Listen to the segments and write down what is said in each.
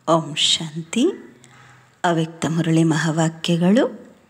ಓಂ ಶಾಂತಿ ಅವ್ಯಕ್ತ ಮುರಳಿ ಮಹಾವಾಕ್ಯಗಳು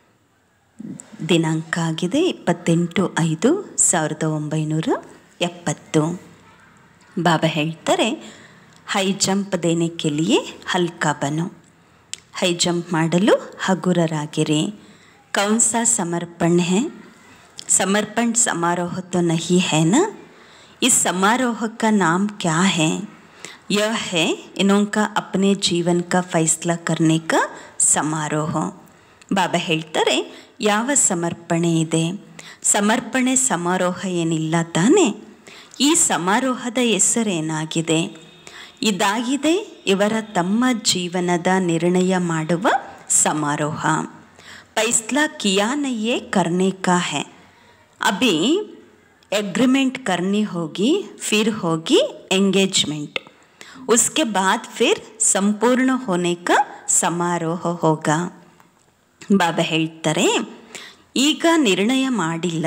ದಿನಾಂಕ ಆಗಿದೆ ಇಪ್ಪತ್ತೆಂಟು ಐದು ಸಾವಿರದ ಒಂಬೈನೂರ ಎಪ್ಪತ್ತು ಬಾಬಾ ಹೇಳ್ತಾರೆ ಹೈ ಜಂಪ್ ದೇನೆ ಕೆಲಿಯೇ ಹಲ್ಕಾ ಬನು ಹೈ ಜಂಪ್ ಮಾಡಲು ಹಗುರರಾಗಿರಿ ಕೌನ್ ಸಾ समर्पण है समर्पण समारोह तो नहीं है ना इस समारोह का नाम क्या है यह है इन्हों का अपने जीवन का फैसला करने का समारोह ಬಾಬಾ ಹೇಳ್ತಾರೆ ಯಾವ ಸಮರ್ಪಣೆ ಇದೆ ಸಮರ್ಪಣೆ ಸಮಾರೋಹ ಏನಿಲ್ಲ ತಾನೇ ಈ ಸಮಾರೋಹದ ಹೆಸರೇನಾಗಿದೆ ಇದಾಗಿದೆ ಇವರ ತಮ್ಮ ಜೀವನದ ನಿರ್ಣಯ ಮಾಡುವ ಸಮಾರೋಹ फैसला किया नहीं है करने का है अभी एग्रीमेंट करनी होगी फिर होगी एंगेजमेंट उसके बाद फिर संपूर्ण होने का समारोह होगा ಬಾಬಾ ಹೇಳ್ತಾರೆ ಈಗ ನಿರ್ಣಯ ಮಾಡಿಲ್ಲ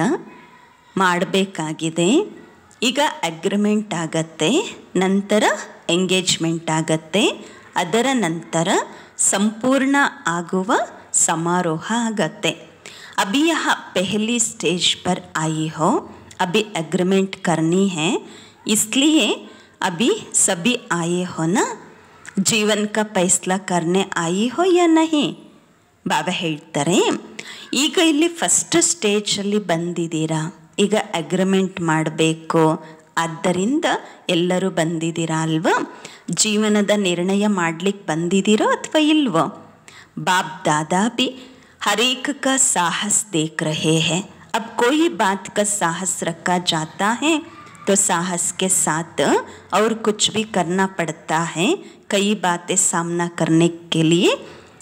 ಮಾಡಬೇಕಾಗಿದೆ ಈಗ ಅಗ್ರಿಮೆಂಟ್ ಆಗತ್ತೆ ನಂತರ ಎಂಗೇಜ್ಮೆಂಟ್ ಆಗತ್ತೆ ಅದರ ನಂತರ ಸಂಪೂರ್ಣ ಆಗುವ समारोह ಆಗತ್ತೆ अभी यहाँ पहली स्टेज पर आई हो अभी एग्रीमेंट करनी है इसलिए अभी सभी आए हो ना जीवन का फैसला करने आई हो या नहीं ಬಾಬಾ ಹೇಳ್ತಾರೆ ಈಗ ಇಲ್ಲಿ ಫಸ್ಟ್ ಸ್ಟೇಜಲ್ಲಿ ಬಂದಿದ್ದೀರಾ ಈಗ ಅಗ್ರಿಮೆಂಟ್ ಮಾಡಬೇಕು ಆದ್ದರಿಂದ ಎಲ್ಲರೂ ಬಂದಿದ್ದೀರಾ ಅಲ್ವಾ ಜೀವನದ ನಿರ್ಣಯ ಮಾಡಲಿಕ್ಕೆ ಬಂದಿದ್ದೀರೋ ಅಥವಾ ಇಲ್ವೋ बाप दादा भी हर एक का साहस देख रहे हैं अब कोई बात का साहस रखा जाता है तो साहस के साथ और कुछ भी करना पड़ता है कई बातें सामना करने के लिए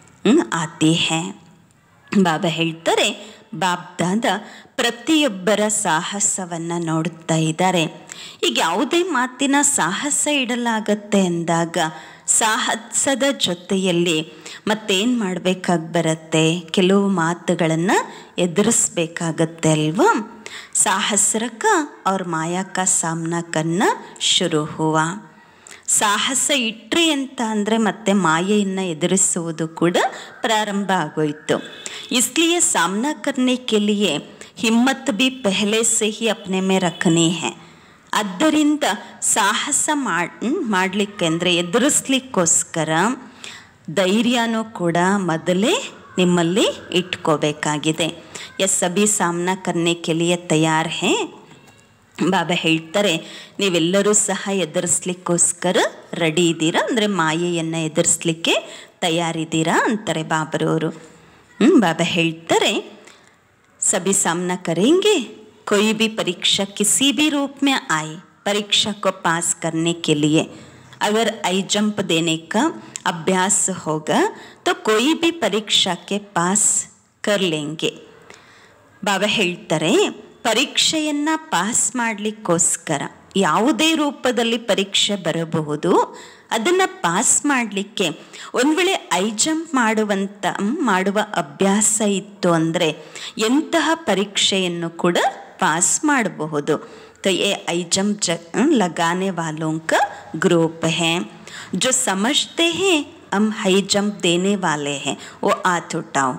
आती हैं ಬಾಬಾ ಹೇಳ್ತಾರೆ ಬಾಪ್ ದಾದ ಪ್ರತಿಯೊಬ್ಬರ ಸಾಹಸವನ್ನು ನೋಡುತ್ತಾ ಇದ್ದಾರೆ ಈಗ ಯಾವುದೇ ಮಾತಿನ ಸಾಹಸ ಇಡಲಾಗತ್ತೆ ಅಂದಾಗ ಸಾಹಸದ ಜೊತೆಯಲ್ಲಿ ಮತ್ತೇನು ಮಾಡಬೇಕಾಗಿ ಬರುತ್ತೆ ಕೆಲವು ಮಾತುಗಳನ್ನು ಎದುರಿಸ್ಬೇಕಾಗತ್ತೆ ಅಲ್ವಾ ಸಾಹಸ್ರಕ ಅವ್ರ ಮಾಯಾಕ ಸಾಮ್ನಾ ಕನ್ನ ಶುರು ಹೂವ ಸಾಹಸ ಇಟ್ರಿ ಅಂತ ಅಂದರೆ ಮತ್ತೆ ಮಾಯೆಯನ್ನು ಎದುರಿಸುವುದು ಕೂಡ ಪ್ರಾರಂಭ ಆಗೋಯಿತು इसलिए सामना करने के लिए हिम्मत भी पहले से ही अपने में रखनी है ಆದ್ದರಿಂದ ಸಾಹಸ ಮಾಡಲಿಕ್ಕೆ ಅಂದರೆ ಎದುರಿಸ್ಲಿಕ್ಕೋಸ್ಕರ ಧೈರ್ಯನೂ ಕೂಡ ಮೊದಲೇ ನಿಮ್ಮಲ್ಲಿ ಇಟ್ಕೋಬೇಕಾಗಿದೆ ಎಸ್ ಸಭಿ ಸಾಮ್ನಾ ಕರ್ನೆ ಕೆಲಿಯ ತಯಾರ್ ಹೇ ಬಾಬಾ ಹೇಳ್ತಾರೆ ನೀವೆಲ್ಲರೂ ಸಹ ಎದುರಿಸ್ಲಿಕ್ಕೋಸ್ಕರ ರೆಡಿ ಇದ್ದೀರಾ ಅಂದರೆ ಮಾಯೆಯನ್ನು ಎದುರಿಸ್ಲಿಕ್ಕೆ ತಯಾರಿದ್ದೀರಾ ಅಂತಾರೆ ಬಾಬರವರು बाबा ಹೇಳ್ತಾರೆ सभी सामना करेंगे कोई भी परीक्षा किसी भी रूप में आए परीक्षा को पास करने के लिए अगर आई जंप देने का अभ्यास होगा तो कोई भी परीक्षा के पास कर लेंगे ಬಾಬಾ ಹೇಳ್ತಾರೆ ಪರೀಕ್ಷೆಯನ್ನು ಪಾಸ್ ಮಾಡಲಿಕ್ಕೋಸ್ಕರ ಯಾವುದೇ ರೂಪದಲ್ಲಿ ಪರೀಕ್ಷೆ ಬರಬಹುದು ಅದನ್ನು ಪಾಸ್ ಮಾಡಲಿಕ್ಕೆ ಒಂದು ವೇಳೆ ಐ ಜಂಪ್ ಮಾಡುವಂಥ ಮಾಡುವ ಅಭ್ಯಾಸ ಇತ್ತು ಅಂದರೆ ಎಂತಹ ಪರೀಕ್ಷೆಯನ್ನು ಕೂಡ ಪಾಸ್ ಮಾಡಬಹುದು तो ये आई जंप लगाने वालों का ग्रुप है जो समझते हैं हम हाई जंप देने वाले हैं वो हाथ उठाओ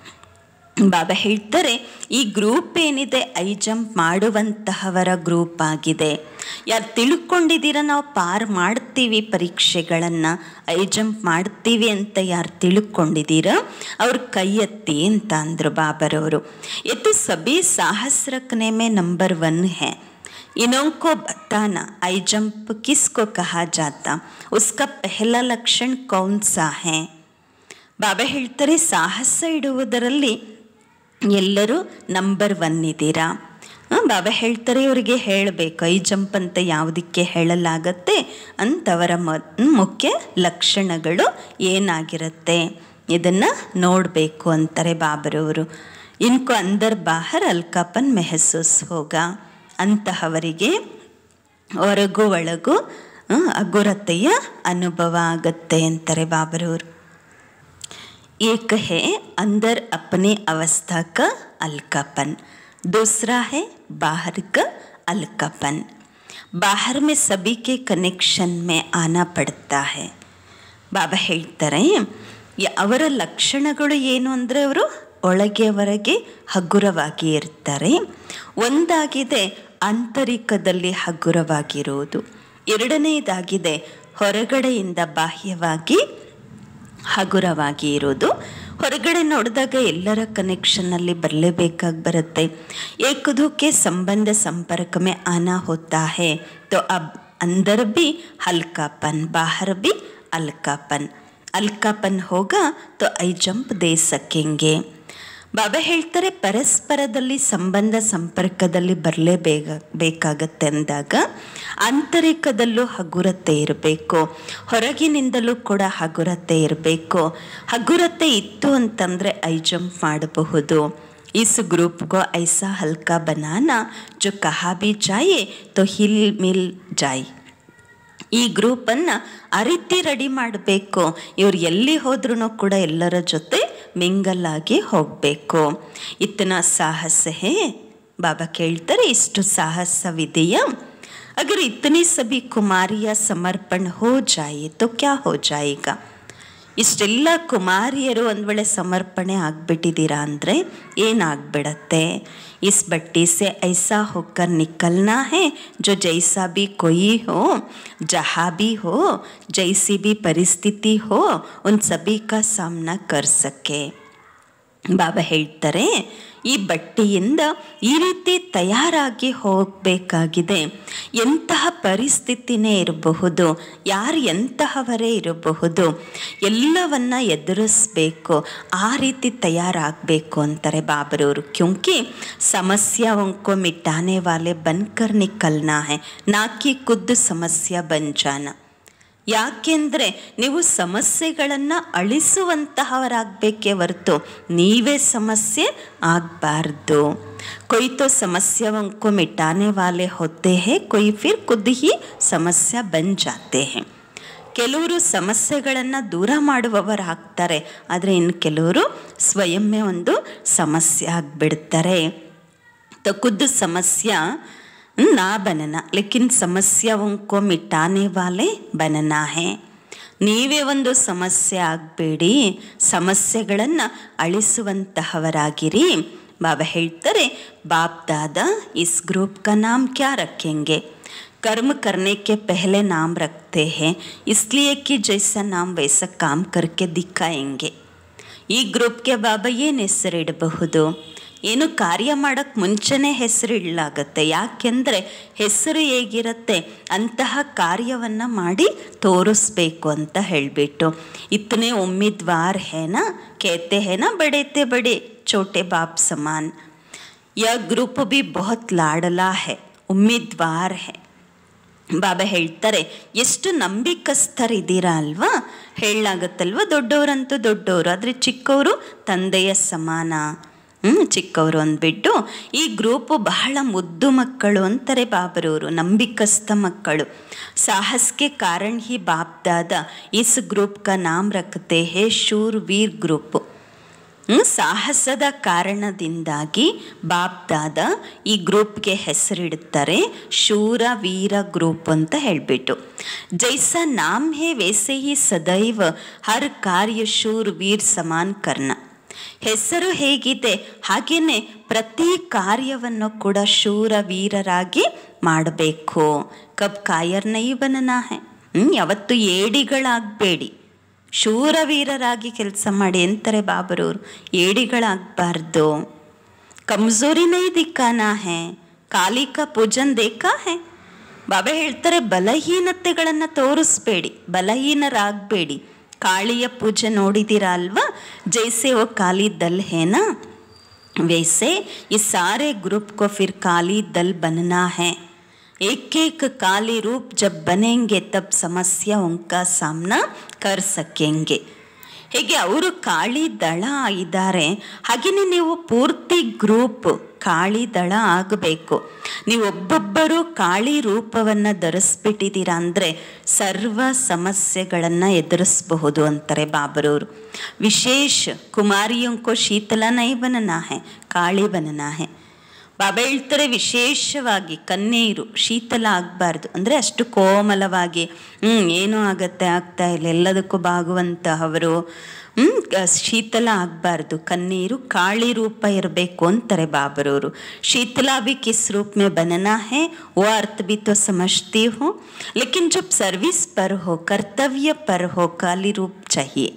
ಬಾಬಾ ಹೇಳ್ತಾರೆ ಈ ಗ್ರೂಪ್ ಏನಿದೆ ಐ ಜಂಪ್ ಮಾಡುವಂತಹವರ ಗ್ರೂಪ್ ಆಗಿದೆ ಯಾರು ತಿಳ್ಕೊಂಡಿದ್ದೀರ ನಾವು ಪಾರ್ ಮಾಡ್ತೀವಿ ಪರೀಕ್ಷೆಗಳನ್ನು ಐ ಜಂಪ್ ಮಾಡ್ತೀವಿ ಅಂತ ಯಾರು ತಿಳ್ಕೊಂಡಿದ್ದೀರ ಅವ್ರ ಕೈ ಎತ್ತಿ ಅಂತ ಅಂದರು ಬಾಬರವರು ಇದು ಸಭಿ ಸಾಹಸ್ರಕನೆ ಮೇ ನಂಬರ್ ಒನ್ ಹೇ इन्हों को बताना आई जंप किसको कहा जाता उसका पहला लक्षण कौन सा है ಬಾಬಾ ಹೇಳ್ತಾರೆ ಸಾಹಸ ಇಡುವುದರಲ್ಲಿ ಎಲ್ಲರೂ ನಂಬರ್ ಒನ್ ಇದ್ದೀರಾ ಬಾಬಾ ಹೇಳ್ತಾರೆ ಇವರಿಗೆ ಹೇಳಬೇಕು ಐ ಜಂಪ್ ಅಂತ ಯಾವುದಕ್ಕೆ ಹೇಳಲಾಗತ್ತೆ ಅಂತವರ ಮ ಮುಖ್ಯ ಲಕ್ಷಣಗಳು ಏನಾಗಿರುತ್ತೆ ಇದನ್ನು ನೋಡಬೇಕು ಅಂತಾರೆ ಬಾಬರವರು ಇನ್ಕೋ ಅಂದರ್ ಬಾಹರ್ ಅಲ್ಕಾಪನ್ ಮೆಹಸೂಸ್ ಹೋಗ ಅಂತಹವರಿಗೆ ಹೊರಗು ಒಳಗು ಅಗುರತೆಯ ಅನುಭವ ಆಗತ್ತೆ ಅಂತಾರೆ ಬಾಬರವರು एक है अंदर अपने अवस्था का अलकापन दूसरा है बाहर का अलकापन बाहर में सभी के कनेक्शन में आना पड़ता है ಬಾಬಾ ಹೇಳ್ತಾರೆ ಯ- ಅವರ ಲಕ್ಷಣಗಳು ಏನು ಅಂದರೆ ಅವರು ಒಳಗೆ ಹೊರಗೆ ಹಗುರವಾಗಿ ಇರ್ತಾರೆ ಒಂದಾಗಿದೆ ಆಂತರಿಕದಲ್ಲಿ ಹಗುರವಾಗಿರುವುದು ಎರಡನೆಯದಾಗಿದೆ ಹೊರಗಡೆಯಿಂದ ಬಾಹ್ಯವಾಗಿ ಹಗುರವಾಗಿ ಇರೋದು ಹೊರಗಡೆ ನೋಡಿದಾಗ ಎಲ್ಲರ ಕನೆಕ್ಷನ್ನಲ್ಲಿ ಬರಲೇಬೇಕಾಗಿ ಬರುತ್ತೆ ಏಕದೂಕೆ ಸಂಬಂಧ ಸಂಪರ್ಕ में आना होता है तो अब अंदर भी हल्कापन बाहर भी हल्कापन हल्कापन होगा तो ಐ ಜಂಪ್ दे सकेंगे ಬಾಬಾ ಹೇಳ್ತಾರೆ ಪರಸ್ಪರದಲ್ಲಿ ಸಂಬಂಧ ಸಂಪರ್ಕದಲ್ಲಿ ಬರಲೇಬೇಕ ಬೇಕಾಗತ್ತೆ ಅಂದಾಗ ಆಂತರಿಕದಲ್ಲೂ ಹಗುರತೆ ಇರಬೇಕು ಹೊರಗಿನಿಂದಲೂ ಕೂಡ ಹಗುರತೆ ಇರಬೇಕು ಹಗುರತೆ ಇತ್ತು ಅಂತಂದರೆ ಐ ಜಂಪ್ ಮಾಡಬಹುದು इस ग्रुप को ऐसा हल्का बनाना जो कहा भी जाए तो हिल मिल जाए ಈ ಗ್ರೂಪನ್ನು ಆ ರೀತಿ ರೆಡಿ ಮಾಡಬೇಕು ಇವ್ರು ಎಲ್ಲಿ ಹೋದ್ರೂ ಕೂಡ ಎಲ್ಲರ ಜೊತೆ ಮಿಂಗಲ್ ಆಗಿ ಹೋಗಬೇಕು ಇತ್ತನ ಸಾಹಸ ಹೇ ಬಾಬಾ ಕೇಳ್ತಾರೆ ಇಷ್ಟು ಸಾಹಸವಿದೆಯಾ अगर इतनी सभी कुमारियाँ समर्पण हो जाए तो क्या हो जाएगा ಇಷ್ಟೆಲ್ಲ ಕುಮಾರಿಯರು ಒಂದು ವೇಳೆ ಸಮರ್ಪಣೆ ಆಗಿಬಿಟ್ಟಿದ್ದೀರಾ ಅಂದರೆ ಏನಾಗ್ಬಿಡತ್ತೆ इस बट्टी से ऐसा होकर निकलना है जो जैसा भी कोई हो जहाँ भी हो जैसी भी परिस्थिति हो उन सभी का सामना कर सके ಬಾಬಾ ಹೇಳ್ತಾರೆ ಈ ಬಟ್ಟೆಯಿಂದ ಈ ರೀತಿ ತಯಾರಾಗಿ ಹೋಗಬೇಕಾಗಿದೆ ಎಂತಹ ಪರಿಸ್ಥಿತಿನೇ ಇರಬಹುದು ಯಾರು ಎಂತಹವರೇ ಇರಬಹುದು ಎಲ್ಲವನ್ನ ಎದುರಿಸ್ಬೇಕು ಆ ರೀತಿ ತಯಾರಾಗಬೇಕು ಅಂತಾರೆ ಬಾಬರವರು ಕ್ಯೂಂಕಿ ಸಮಸ್ಯೆ ಉಂಕೋ ಮಿಟ್ಟಾನೆ ವಾಲೆ ಬನ್ಕರ್ ನಿಕಲ್ನಾ ಹೈ ನಾಕಿ ಖುದ್ದು ಸಮಸ್ಯೆ ಬನ್ ಜಾನ ಯಾಕೆಂದರೆ ನೀವು ಸಮಸ್ಯೆಗಳನ್ನು ಅಳಿಸುವಂತಹವರಾಗಬೇಕೇ ಹೊರತು ನೀವೇ ಸಮಸ್ಯೆ ಆಗಬಾರ್ದು कोई तो समस्याओं को मिटाने वाले होते हैं कोई फिर खुद ही समस्या बन जाते हैं ಕೆಲವರು ಸಮಸ್ಯೆಗಳನ್ನು ದೂರ ಮಾಡುವವರಾಗ್ತಾರೆ ಆದರೆ ಇನ್ನು ಕೆಲವರು ಸ್ವಯಂವೇ ಒಂದು ಸಮಸ್ಯೆ ಆಗಿಬಿಡ್ತಾರೆ तो खुद समस्या ना बनना लेकिन समस्याओं को मिटाने वाले बनना है ನೀವೇ ಒಂದು ಸಮಸ್ಯೆ ಆಗಬೇಡಿ ಸಮಸ್ಯೆಗಳನ್ನು ಅಳಿಸುವಂತಹವರಾಗಿರಿ ಬಾಬಾ ಹೇಳ್ತಾರೆ बाप दादा इस ग्रुप का नाम क्या रखेंगे कर्म करने के पहले नाम रखते हैं इसलिए कि जैसा नाम वैसा काम करके दिखाएंगे ಈ ಗ್ರೂಪ್ಗೆ ಬಾಬಾ ಏನು ಹೆಸರಿಡಬಹುದು ಏನು ಕಾರ್ಯ ಮಾಡೋಕ್ಕೆ ಮುಂಚೆನೇ ಹೆಸರಿಡಲಾಗತ್ತೆ ಯಾಕೆಂದರೆ ಹೆಸರು ಹೇಗಿರುತ್ತೆ ಅಂತಹ ಕಾರ್ಯವನ್ನು ಮಾಡಿ ತೋರಿಸ್ಬೇಕು ಅಂತ ಹೇಳಿಬಿಟ್ಟು ಇತನೇ ಉಮ್ಮಿದ್ವಾರ್ ಹೇನಾ ಕೇತೆ ಹೇನಾ ಬಡೇತೆ ಬಡೆ ಚೋಟೆ ಬಾಪ್ ಸಮಾನ್ ಯಾ ಗ್ರೂಪ್ ಬಿ ಬಹುತ್ ಲಾಡಲಾ ಹೇ ಉಮ್ಮಿದ್ವಾರ್ ಹೇ ಬಾಬಾ ಹೇಳ್ತಾರೆ ಎಷ್ಟು ನಂಬಿಕಸ್ಥರಿದ್ದೀರಾ ಅಲ್ವಾ ಹೇಳಲಾಗತ್ತಲ್ವ ದೊಡ್ಡವರಂತೂ ದೊಡ್ಡವರು ಆದರೆ ಚಿಕ್ಕವರು ತಂದೆಯ ಸಮಾನ ಹ್ಞೂ ಚಿಕ್ಕವರು ಅಂದ್ಬಿಟ್ಟು ಈ ಗ್ರೂಪು ಬಹಳ ಮುದ್ದು ಮಕ್ಕಳು ಅಂತಾರೆ ಬಾಬರವರು ನಂಬಿಕಸ್ಥ ಮಕ್ಕಳು ಸಾಹಸ್ಗೆ ಕಾರಣ ಹಿ ಬಾಪ್ ದಾದ ಇಸ್ ಗ್ರೂಪ್ ಕ ನಾಮ್ ರಖತೆ ಹೇ ಶೂರ್ ವೀರ್ ಗ್ರೂಪ್ ಸಾಹಸದ ಕಾರಣದಿಂದಾಗಿ ಬಾಪ್ ದಾದ ಈ ಗ್ರೂಪ್ಗೆ ಹೆಸರಿಡುತ್ತಾರೆ ಶೂರ ವೀರ ಗ್ರೂಪ್ ಅಂತ ಹೇಳಿಬಿಟ್ಟು ಜೈಸ ನಾಮ್ ಹೇ ವೇಸೆ ಹಿ ಸದೈವ ಹರ್ ಕಾರ್ಯ ಶೂರ್ ವೀರ್ ಸಮಾನ್ ಕರ್ಣ ಹೆಸರು ಹೇಗಿದೆ ಹಾಗೆಯೇ ಪ್ರತಿ ಕಾರ್ಯವನ್ನು ಕೂಡ ಶೂರ ವೀರರಾಗಿ ಮಾಡಬೇಕು ಕಬ್ ಕಾಯರ್ ನೈವನನ ಹೇ ಯಾವತ್ತು ಏಡಿಗಳಾಗಬೇಡಿ ಶೂರವೀರರಾಗಿ ಕೆಲಸ ಮಾಡಿ ಅಂತಾರೆ ಬಾಬರವರು ಏಡಿಗಳಾಗಬಾರ್ದು ಕಮ್ಜೋರಿ ನೈ ದಿಕ್ಕಾನ ಹೇ ಕಾಲಿಕ ಪೂಜನ್ ದೇಖಾ ಹೇ ಬಾಬಾ ಹೇಳ್ತಾರೆ ಬಲಹೀನತೆಗಳನ್ನು ತೋರಿಸ್ಬೇಡಿ ಬಲಹೀನರಾಗಬೇಡಿ ಕಾಳಿಯ ಪೂಜೆ ನೋಡಿದ್ದೀರಾ ಅಲ್ವಾ ಜೈಸೆ ಓ ಕಾಲಿ ದಲ್ ಹೇನಾ वैसे ये सारे ग्रुप को फिर काली दल बनना है एक एक काली रूप जब बनेंगे तब समस्या उनका सामना कर सकेंगे ಹೇಗೆ ಅವರು ಕಾಳಿ ದಳ ಇದ್ದಾರೆ ಹಾಗೆಯೇ ನೀವು ಪೂರ್ತಿ ಗ್ರೂಪ್ ಕಾಳಿ ದಳ ಆಗಬೇಕು ನೀವು ಒಬ್ಬೊಬ್ಬರು ಕಾಳಿ ರೂಪವನ್ನು ಧರಿಸ್ಬಿಟ್ಟಿದ್ದೀರಾ ಅಂದರೆ ಸರ್ವ ಸಮಸ್ಯೆಗಳನ್ನು ಎದುರಿಸಬಹುದು ಅಂತಾರೆ ಬಾಬರವರು ವಿಶೇಷ ಕುಮಾರಿಯಂಕೋ ಶೀತಲ ನೈ ಬನನಾ ಹೇ ಕಾಳಿ ಬನನಾ ಹೇ ಬಾಬಾ ಹೇಳ್ತಾರೆ ವಿಶೇಷವಾಗಿ ಕಣ್ಣೀರು ಶೀತಲ ಆಗಬಾರ್ದು ಅಂದರೆ ಅಷ್ಟು ಕೋಮಲವಾಗಿ ಹ್ಞೂ ಏನೂ ಆಗತ್ತೆ ಆಗ್ತಾ ಇಲ್ಲ ಎಲ್ಲದಕ್ಕೂ ಬಾಗುವಂತಹವರು ಹ್ಞೂ ಶೀತಲ ಆಗಬಾರ್ದು ಕಣ್ಣೀರು ಕಾಳಿ ರೂಪ ಇರಬೇಕು ಅಂತಾರೆ ಬಾಬರವರು शीतला भी किस रूप में बनना है वो अर्थ भी तो समझती हूँ लेकिन जब सर्विस पर हो कर्तव्य पर हो काली रूप चाहिए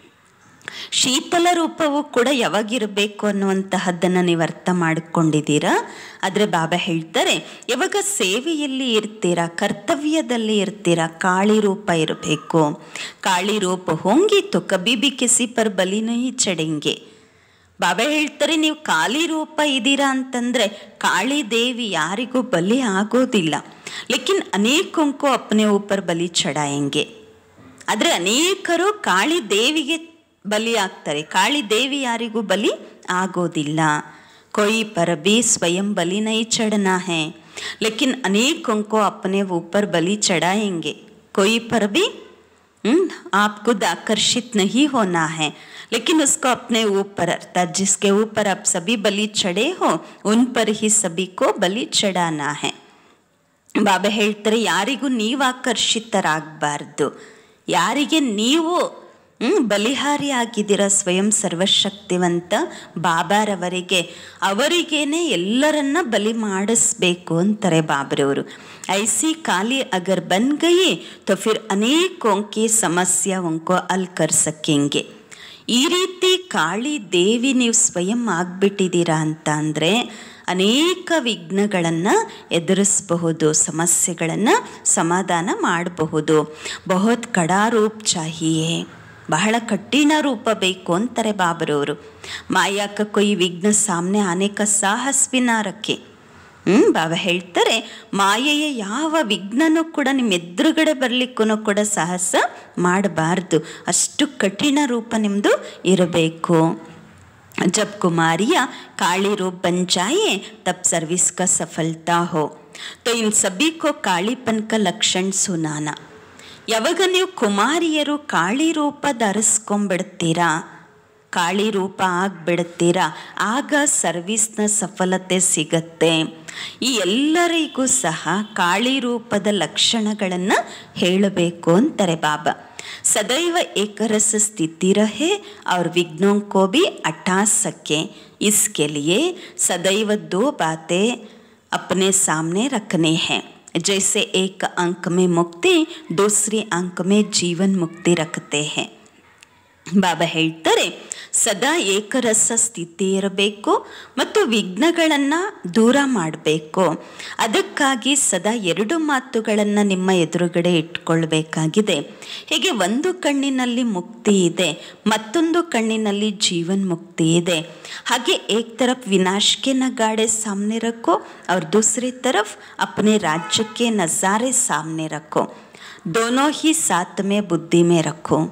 ಶೀತಲ ರೂಪವು ಕೂಡ ಯಾವಾಗಿರಬೇಕು ಅನ್ನುವಂತಹದ್ದನ್ನು ನೀವು ಅರ್ಥ ಮಾಡಿಕೊಂಡಿದ್ದೀರಾ ಆದರೆ ಬಾಬಾ ಹೇಳ್ತಾರೆ ಯಾವಾಗ ಸೇವೆಯಲ್ಲಿ ಇರ್ತೀರಾ ಕರ್ತವ್ಯದಲ್ಲಿ ಇರ್ತೀರಾ ಕಾಳಿ ರೂಪ ಇರಬೇಕು ಕಾಳಿ ರೂಪ ಹೊಂಗಿತ್ತು ಕಬಿ ಬಿ ಕಿಸಿ ಪರ್ ಬಲಿನೂ ಚಡೆಂಗೆ ಬಾಬಾ ಹೇಳ್ತಾರೆ ನೀವು ಕಾಳಿ ರೂಪ ಇದ್ದೀರಾ ಅಂತಂದರೆ ಕಾಳಿ ದೇವಿ ಯಾರಿಗೂ ಬಲಿ ಆಗೋದಿಲ್ಲ ಲೇಕಿನ್ ಅನೇಕಂಕು ಅಪ್ಪನೆ ಊಪರ್ ಬಲಿ ಚಡಾಯಂಗೆ ಆದರೆ ಅನೇಕರು ಕಾಳಿ ದೇವಿಗೆ ಬಲಿ ಆಗ್ತಾರೆ ಕಾಳಿ ದೇವಿ ಯಾರಿಗೂ ಬಲಿ ಆಗೋದಿಲ್ಲ ಕೊಯ್ पर भी स्वयं बलि नहीं चढ़ना है लेकिन अनेकों को अपने ऊपर बलि चढ़ाएंगे कोई पर भी हम्म, आप खुद आकर्षित नहीं होना है लेकिन उसको अपने ऊपर अर्थात जिसके ऊपर आप सभी बलि चढ़े हो उन पर ही सभी को बलि चढ़ाना है ಬಾಬಾ ಹೇಳ್ತಾರೆ ಯಾರಿಗೂ ನೀವು ಆಕರ್ಷಿತರಾಗಬಾರ್ದು ಯಾರಿಗೆ ನೀವು ಹ್ಮ್, ಬಲಿಹಾರಿ ಆಗಿದ್ದೀರ ಸ್ವಯಂ ಸರ್ವಶಕ್ತಿವಂತ ಬಾಬಾರವರಿಗೆ ಅವರಿಗೇನೆ ಎಲ್ಲರನ್ನ ಬಲಿ ಮಾಡಿಸ್ಬೇಕು ಅಂತಾರೆ ಬಾಬ್ರವರು ಐಸಿ ಖಾಲಿ ಅಗರ್ ಬನ್ ಗಯಿ ತೋ ಫಿರ್ ಅನೇಕೋं की ಸಮಸ್ಯೆ ಉಂಕೋ ಅಲ್ ಕರ್ ಸಕೆಂಗೆ ಈ ರೀತಿ ಕಾಳಿ ದೇವಿ ನೀವು ಸ್ವಯಂ ಆಗ್ಬಿಟ್ಟಿದ್ದೀರಾ ಅಂತ ಅಂದರೆ ಅನೇಕ ವಿಘ್ನಗಳನ್ನು ಎದುರಿಸಬಹುದು ಸಮಸ್ಯೆಗಳನ್ನು ಸಮಾಧಾನ ಮಾಡಬಹುದು ಬಹುತ್ ಕಡಾ ರೂಪ್ ಚಾಹಿಯೇ ಬಹಳ ಕಠಿಣ ರೂಪ ಬೇಕು ಅಂತಾರೆ ಬಾಬರವರು ಮಾಯಾಕ ಕೊಯ್ ವಿಘ್ನ ಸಾಮ್ನೆ ಅನೇಕ ಸಾಹಸ್ವಿನ ರಕ್ಕೆ ಹ್ಞೂ ಬಾಬಾ ಹೇಳ್ತಾರೆ ಮಾಯೆಯ ಯಾವ ವಿಘ್ನನೂ ಕೂಡ ನಿಮ್ಮ ಎದುರುಗಡೆ ಬರಲಿಕ್ಕೂ ಕೂಡ ಸಾಹಸ ಮಾಡಬಾರ್ದು ಅಷ್ಟು ಕಠಿಣ ರೂಪ ನಿಮ್ಮದು ಇರಬೇಕು जब कुमारियाँ काली रूप बन जाए तब सर्विस का सफलता हो तो इन सभी को कालीपन का लक्षण सुनाना ಯಾವಾಗ ನೀವು ಕುಮಾರಿಯರು ಕಾಳಿ ರೂಪ ಧರಿಸ್ಕೊಂಡ್ಬಿಡ್ತೀರಾ ಕಾಳಿ ರೂಪ ಆಗಿಬಿಡ್ತೀರಾ ಆಗ ಸರ್ವಿಸ್ನ ಸಫಲತೆ ಸಿಗತ್ತೆ ಈ ಎಲ್ಲರಿಗೂ ಸಹ ಕಾಳಿ ರೂಪದ ಲಕ್ಷಣಗಳನ್ನು ಹೇಳಬೇಕು ಅಂತಾರೆ ಬಾಬಾ सदैव एक रस स्थिति रहे और विघ्नों को भी हटा सके इसके लिए सदैव दो बातें अपने सामने रखने हैं जैसे एक अंक में मुक्ति दूसरी अंक में जीवन मुक्ति रखते हैं ಬಾಬಾ ಹೇಳ್ತಾರೆ ಸದಾ ಏಕರಸ ಸ್ಥಿತಿ ಇರಬೇಕು ಮತ್ತು ವಿಘ್ನಗಳನ್ನು ದೂರ ಮಾಡಬೇಕು ಅದಕ್ಕಾಗಿ ಸದಾ ಎರಡು ಮಾತುಗಳನ್ನು ನಿಮ್ಮ ಎದುರುಗಡೆ ಇಟ್ಕೊಳ್ಬೇಕಾಗಿದೆ ಹೀಗೆ ಒಂದು ಕಣ್ಣಿನಲ್ಲಿ ಮುಕ್ತಿ ಇದೆ ಮತ್ತೊಂದು ಕಣ್ಣಿನಲ್ಲಿ ಜೀವನ್ ಮುಕ್ತಿ ಇದೆ ಹಾಗೆ ಏಕ್ तरफ विनाश के नगाड़े सामने रखो और दूसरी तरफ अपने राज्य के नज़ारे सामने रखो दोनों ही साथ में बुद्धि में रखो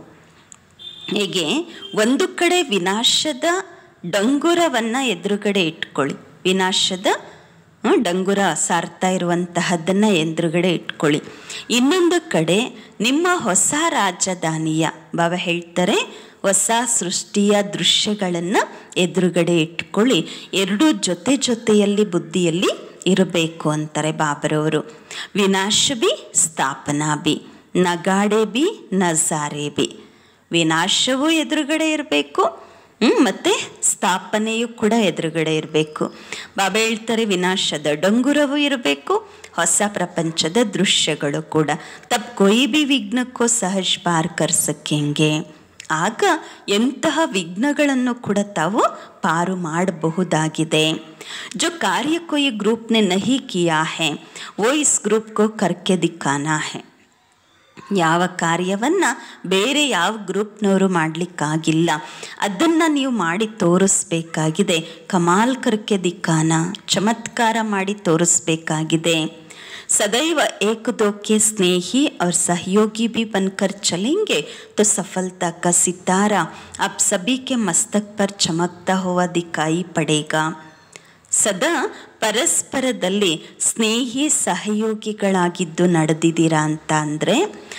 ಹೀಗೆ ಒಂದು ಕಡೆ ವಿನಾಶದ ಡಂಗುರವನ್ನು ಎದುರುಗಡೆ ಇಟ್ಕೊಳ್ಳಿ ವಿನಾಶದ ಹ್ಮ್, ಡಂಗುರ ಸಾರ್ತಾ ಇರುವಂತಹದ್ದನ್ನು ಎದುರುಗಡೆ ಇಟ್ಕೊಳ್ಳಿ ಇನ್ನೊಂದು ಕಡೆ ನಿಮ್ಮ ಹೊಸ ರಾಜಧಾನಿಯ ಬಾಬಾ ಹೇಳ್ತಾರೆ ಹೊಸ ಸೃಷ್ಟಿಯ ದೃಶ್ಯಗಳನ್ನು ಎದುರುಗಡೆ ಇಟ್ಕೊಳ್ಳಿ ಎರಡೂ ಜೊತೆ ಜೊತೆಯಲ್ಲಿ ಬುದ್ಧಿಯಲ್ಲಿ ಇರಬೇಕು ಅಂತಾರೆ ಬಾಬರವರು ವಿನಾಶ ಬಿ ಸ್ಥಾಪನಾ ಬಿ ನಗಾಡೆ ಬಿ ನಜಾರೆ ಬಿ ವಿನಾಶವೂ ಎದುರುಗಡೆ ಇರಬೇಕು ಮತ್ತು ಸ್ಥಾಪನೆಯೂ ಕೂಡ ಎದುರುಗಡೆ ಇರಬೇಕು ಬಾಬಾ ಹೇಳ್ತಾರೆ ವಿನಾಶದ ಡಂಗುರವೂ ಇರಬೇಕು ಹೊಸ ಪ್ರಪಂಚದ ದೃಶ್ಯಗಳು ಕೂಡ ತಪ್ಪು ಕೊಯ್ ಬಿ ವಿಘ್ನಕ್ಕೂ ಸಹಜ ಪಾರ್ ಕರ್ ಸಕೆಂಗೆ ಆಗ ಎಂತಹ ವಿಘ್ನಗಳನ್ನು ಕೂಡ ತಾವು ಪಾರು ಮಾಡಬಹುದಾಗಿದೆ जो कार्य को ये ग्रुप ने नहीं किया है वो इस ग्रुप को करके दिखाना है ಯಾವ ಕಾರ್ಯವನ್ನು ಬೇರೆ ಯಾವ ಗ್ರೂಪ್ನವರು ಮಾಡಲಿಕ್ಕಾಗಿಲ್ಲ ಅದನ್ನು ನೀವು ಮಾಡಿ ತೋರಿಸ್ಬೇಕಾಗಿದೆ ಕಮಾಲ್ ಕರ್ಕೆ ದಿಕ್ಕಾನ ಚಮತ್ಕಾರ ಮಾಡಿ ತೋರಿಸ್ಬೇಕಾಗಿದೆ सदैव एक दो के स्नेही और सहयोगी भी बनकर चलेंगे तो सफलता का सितारा अब सभी के मस्तक पर चमकता हुआ दिखाई पड़ेगा ಸದಾ ಪರಸ್ಪರದಲ್ಲಿ ಸ್ನೇಹಿ ಸಹಯೋಗಿಗಳಾಗಿದ್ದು ನಡೆದಿದ್ದೀರಾ ಅಂತ ಅಂದರೆ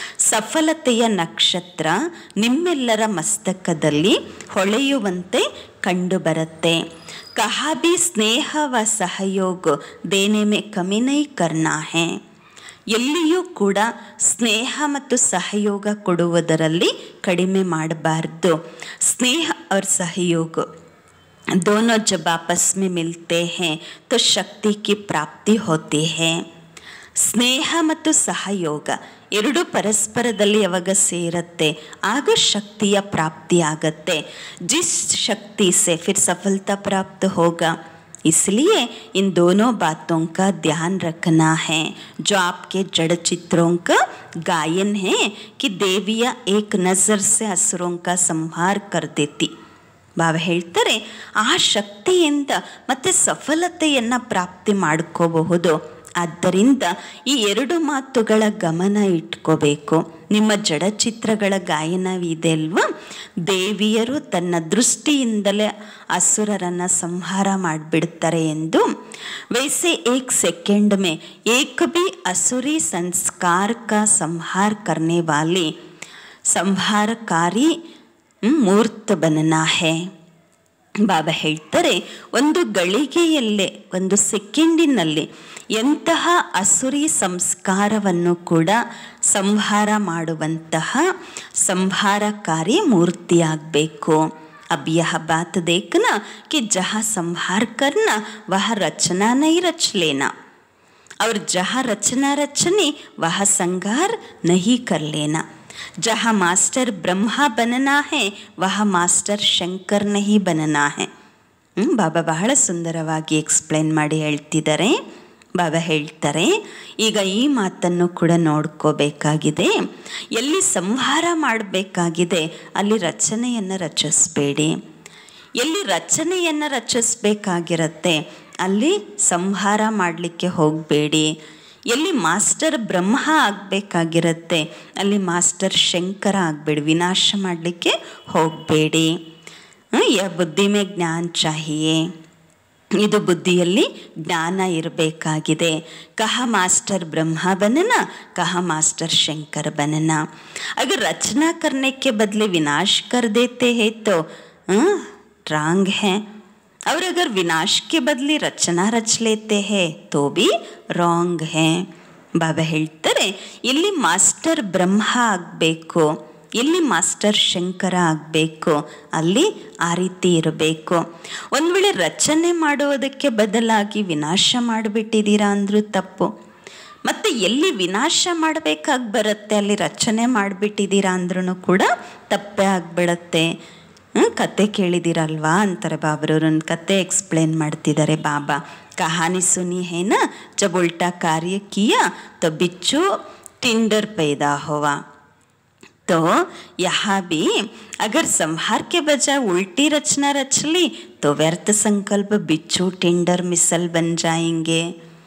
ಸಫಲತೆಯ ನಕ್ಷತ್ರ ನಿಮ್ಮೆಲ್ಲರ ಮಸ್ತಕದಲ್ಲಿ ಹೊಳೆಯುವಂತೆ ಕಂಡುಬರುತ್ತೆ कहा भी स्नेह व सहयोग देने में कमी नहीं करना है ಎಲ್ಲಿಯೂ ಕೂಡ ಸ್ನೇಹ ಮತ್ತು ಸಹಯೋಗ ಕೊಡುವುದರಲ್ಲಿ ಕಡಿಮೆ ಮಾಡಬಾರ್ದು ಸ್ನೇಹ और सहयोग दोनों जब आपस में मिलते हैं तो शक्ति की प्राप्ति होती है ಸ್ನೇಹ ಮತ್ತು ಸಹಯೋಗ ಎರಡು ಪರಸ್ಪರದಲ್ಲಿ ಯಾವಾಗ ಸೇರುತ್ತೆ ಆಗ ಶಕ್ತಿಯ ಪ್ರಾಪ್ತಿ ಆಗತ್ತೆ जिस शक्ति से फिर सफलता प्राप्त होगा इसलिए इन दोनों बातों का ध्यान रखना है जो आपके जड़ चित्रों का गायन है कि देविया एक नज़र से असुरों का संहार कर देती ಬಾಬಾ ಹೇಳ್ತಾರೆ ಆ ಶಕ್ತಿಯಿಂದ ಮತ್ತೆ ಸಫಲತೆಯನ್ನು ಪ್ರಾಪ್ತಿ ಮಾಡ್ಕೋಬಹುದು ಆದ್ದರಿಂದ ಈ ಎರಡು ಮಾತುಗಳ ಗಮನ ಇಟ್ಕೋಬೇಕು ನಿಮ್ಮ ಜಡಚಿತ್ರಗಳ ಗಾಯನವಿದೆ ಅಲ್ವಾ ದೇವಿಯರು ತನ್ನ ದೃಷ್ಟಿಯಿಂದಲೇ ಅಸುರರನ್ನು ಸಂಹಾರ ಮಾಡಿಬಿಡ್ತಾರೆ ಎಂದು ವೈಸೆ ಏಕ್ ಸೆಕೆಂಡ್ ಮೇ ಏಕ್ ಬಿ ಅಸುರಿ ಸಂಸ್ಕಾರ ಕಾ ಸಂಹಾರ ಕರ್ನೆ ವಾಲಿ ಸಂಹಾರಕಾರಿ ಮೂರ್ತ ಬನನಾ ಹೇ ಬಾಬಾ ಹೇಳ್ತಾರೆ ಒಂದು ಗಳಿಗೆಯಲ್ಲೇ ಒಂದು ಸೆಕೆಂಡಿನಲ್ಲಿ ಎಂತಹ ಅಸುರಿ ಸಂಸ್ಕಾರವನ್ನು ಕೂಡ ಸಂಹಾರ ಮಾಡುವಂತಹ ಸಂಹಾರಕಾರಿ ಮೂರ್ತಿಯಾಗಬೇಕು अब यह बात देखना कि जहाँ संहार करना वह रचना नहीं रच लेना और जहाँ रचना रचनी वह संहार नहीं कर लेना जहाँ मास्टर ब्रह्मा बनना है वह ಮಾಸ್ಟರ್ ಶಂಕರ್ ನಹಿ ಬನನಾ ಹೇ ಬಾಬಾ ಬಹಳ ಸುಂದರವಾಗಿ ಎಕ್ಸ್ಪ್ಲೇನ್ ಮಾಡಿ ಹೇಳ್ತಿದ್ದಾರೆ ಬಾಬಾ ಹೇಳ್ತಾರೆ ಈಗ ಈ ಮಾತನ್ನು ಕೂಡ ನೋಡ್ಕೋಬೇಕಾಗಿದೆ ಎಲ್ಲಿ ಸಂಹಾರ ಮಾಡಬೇಕಾಗಿದೆ ಅಲ್ಲಿ ರಚನೆಯನ್ನು ರಚಿಸಬೇಡಿ ಎಲ್ಲಿ ರಚನೆಯನ್ನು ರಚಿಸ್ಬೇಕಾಗಿರತ್ತೆ ಅಲ್ಲಿ ಸಂಹಾರ ಮಾಡಲಿಕ್ಕೆ ಹೋಗಬೇಡಿ ಎಲ್ಲಿ ಮಾಸ್ಟರ್ ಬ್ರಹ್ಮ ಆಗಬೇಕಾಗಿರತ್ತೆ ಅಲ್ಲಿ ಮಾಸ್ಟರ್ ಶಂಕರ ಆಗಬೇಡಿ ವಿನಾಶ ಮಾಡಲಿಕ್ಕೆ ಹೋಗಬೇಡಿ ಯ ಬುದ್ಧಿ ಮೇ ಜ್ಞಾನ ಚಾಹಿಯೇ ಇದು ಬುದ್ಧಿಯಲ್ಲಿ ಜ್ಞಾನ ಇರಬೇಕಾಗಿದೆ ಕಹ ಮಾಸ್ಟರ್ ಬ್ರಹ್ಮ बनना कहा मास्टर शंकर बनना अगर रचना करने के बदले विनाश कर देते हैं तो रॉन्ग है और अगर विनाश के बदले रचना रच लेते हैं तो भी ರಾಂಗ್ ಹೇ ಬಾಬಾ ಹೇಳ್ತಾರೆ ಎಲ್ಲಿ ಮಾಸ್ಟರ್ ಬ್ರಹ್ಮ ಆಗಬೇಕು ಎಲ್ಲಿ ಮಾಸ್ಟರ್ ಶಂಕರ ಆಗಬೇಕು ಅಲ್ಲಿ ಆ ರೀತಿ ಇರಬೇಕು ಒಂದು ವೇಳೆ ರಚನೆ ಮಾಡುವುದಕ್ಕೆ ಬದಲಾಗಿ ವಿನಾಶ ಮಾಡಿಬಿಟ್ಟಿದ್ದೀರಾ ಅಂದರೂ ತಪ್ಪು ಮತ್ತು ಎಲ್ಲಿ ವಿನಾಶ ಮಾಡಬೇಕಾಗಿ ಬರುತ್ತೆ ಅಲ್ಲಿ ರಚನೆ ಮಾಡಿಬಿಟ್ಟಿದ್ದೀರಾ ಅಂದ್ರೂ ಕೂಡ ತಪ್ಪೇ ಆಗಿಬಿಡತ್ತೆ ಕತೆ ಕೇಳಿದ್ದೀರಲ್ವಾ ಅಂತಾರೆ ಬಾಬ್ರವ್ರನ್ನ ಕತೆ ಎಕ್ಸ್ಪ್ಲೇನ್ ಮಾಡ್ತಿದ್ದಾರೆ ಬಾಬಾ कहानी सुनी है ना जब उल्टा कार्य किया तो बिच्छू टिंडर पैदा हुआ तो यहाँ भी अगर संहार के बजाय उल्टी रचना रच ली तो व्यर्थ संकल्प बिच्छू टिंडर मिसल बन जाएंगे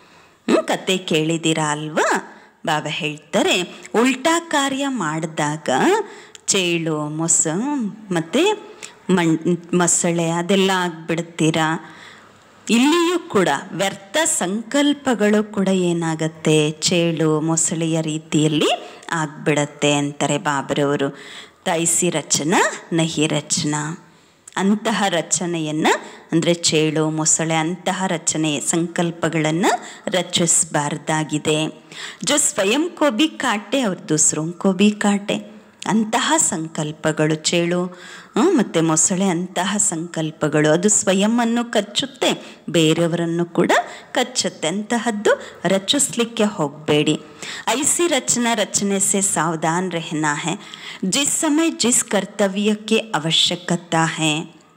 ಕತೆ ಕೇಳಿದ್ದೀರಾ ಅಲ್ವಾ ಬಾಬಾ ಹೇಳ್ತಾರೆ ಉಲ್ಟಾ ಕಾರ್ಯ ಮಾಡಿದಾಗ ಚೇಳು ಮೊಸ ಮತ್ತು ಮಣ್ ಮೊಸಳೆ ಅದೆಲ್ಲ ಆಗಿಬಿಡ್ತೀರಾ ಇಲ್ಲಿಯೂ ಕೂಡ ವ್ಯರ್ಥ ಸಂಕಲ್ಪಗಳು ಕೂಡ ಏನಾಗತ್ತೆ ಚೇಳು ಮೊಸಳೆಯ ರೀತಿಯಲ್ಲಿ ಆಗ್ಬಿಡತ್ತೆ ಅಂತಾರೆ ಬಾಬ್ರವರು ತೈಸಿ ರಚನಾ ನಹಿ ರಚನಾ ಅಂತಹ ರಚನೆಯನ್ನು ಅಂದರೆ ಚೇಳು ಮೊಸಳೆ ಅಂತಹ ರಚನೆ ಸಂಕಲ್ಪಗಳನ್ನು ರಚಿಸಬಾರ್ದಾಗಿದೆ ಜೋ ಸ್ವಯಂ ಕೋ ಬಿ ಕಾಟೆ ಅವ್ರ ದೂಸರೋಂ ಕೋ ಬಿ ಕಾಟೆ ಅಂತಹ ಸಂಕಲ್ಪಗಳು ಚೇಳು ಮತ್ತು ಮೊಸಳೆ ಅಂತಹ ಸಂಕಲ್ಪಗಳು ಅದು ಸ್ವಯಂವನ್ನು ಕಚ್ಚುತ್ತೆ ಬೇರೆಯವರನ್ನು ಕೂಡ ಕಚ್ಚುತ್ತೆ ಅಂತಹದ್ದು ರಚಿಸ್ಲಿಕ್ಕೆ ಹೋಗಬೇಡಿ ಐಸಿ ರಚನಾ ರಚನೆ ಸೆ ಸಾವಧಾನ್ रहना है जिस समय जिस कर्तव्य की आवश्यकता है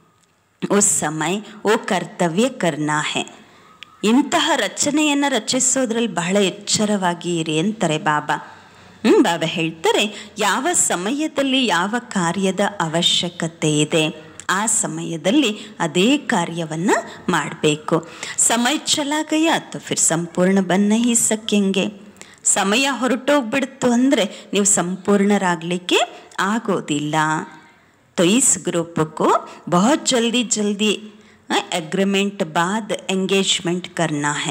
उस समय वो ಕರ್ತವ್ಯ करना है ಇಂತಹ ರಚನೆಯನ್ನು ರಚಿಸೋದ್ರಲ್ಲಿ ಬಹಳ ಎಚ್ಚರವಾಗಿ ಇರಿ ಅಂತಾರೆ ಬಾಬಾ ಹ್ಞೂ ಬಾಬಾ ಹೇಳ್ತಾರೆ ಯಾವ ಸಮಯದಲ್ಲಿ ಯಾವ ಕಾರ್ಯದ ಅವಶ್ಯಕತೆ ಇದೆ ಆ ಸಮಯದಲ್ಲಿ ಅದೇ ಕಾರ್ಯವನ್ನು ಮಾಡಬೇಕು ಸಮಯ ಚಲಾ ಗಯಾ ಅಥವಾ ಫಿರ್ ಸಂಪೂರ್ಣ ಬನ್ನ ಹಿ ಸಕ್ಯಂಗೆ ಸಮಯ ಹೊರಟೋಗ್ಬಿಡ್ತು ಅಂದರೆ ನೀವು ಸಂಪೂರ್ಣರಾಗಲಿಕ್ಕೆ ಆಗೋದಿಲ್ಲ तो इस ग्रुप को बहुत जल्दी जल्दी एग्रीमेंट बाद ಎಂಗೇಜ್ಮೆಂಟ್ करना है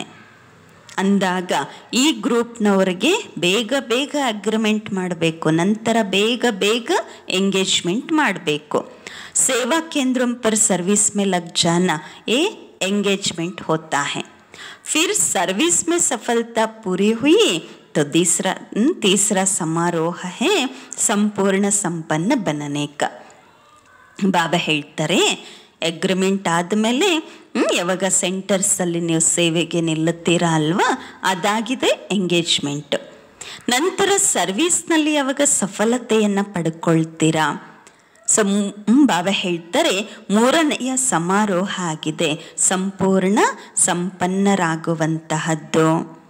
ಅಂದಾಗ ಈ ಗ್ರೂಪ್ನವ್ರಿಗೆ ಬೇಗ ಬೇಗ ಅಗ್ರಿಮೆಂಟ್ ಮಾಡಬೇಕು ನಂತರ ಬೇಗ ಬೇಗ ಎಂಗೇಜ್ಮೆಂಟ್ ಮಾಡಬೇಕು ಸೇವಾ ಕೇಂದ್ರ ಪರ್ ಸರ್ವಿಸ್ ಮೇ ಲಗ್ ಜಾನ ಏ एंगेजमेंट होता है फिर सर्विस में सफलता पूरी हुई तो तीसरा तीसरा समारोह है संपूर्ण संपन्न बनने का ಬಾಬಾ ಹೇಳ್ತಾರೆ ಅಗ್ರಿಮೆಂಟ್ ಆದಮೇಲೆ ಯಾವಾಗ ಸೆಂಟರ್ಸಲ್ಲಿ ನೀವು ಸೇವೆಗೆ ನಿಲ್ಲುತ್ತೀರಾ ಅಲ್ವಾ ಅದಾಗಿದೆ ಎಂಗೇಜ್ಮೆಂಟ್ ನಂತರ ಸರ್ವೀಸ್ನಲ್ಲಿ ಯಾವಾಗ ಸಫಲತೆಯನ್ನು ಪಡ್ಕೊಳ್ತೀರಾ ಸೊ ಬಾಬಾ ಹೇಳ್ತಾರೆ ಮೂರನೆಯ ಸಮಾರೋಹ ಆಗಿದೆ ಸಂಪೂರ್ಣ ಸಂಪನ್ನರಾಗುವಂತಹದ್ದು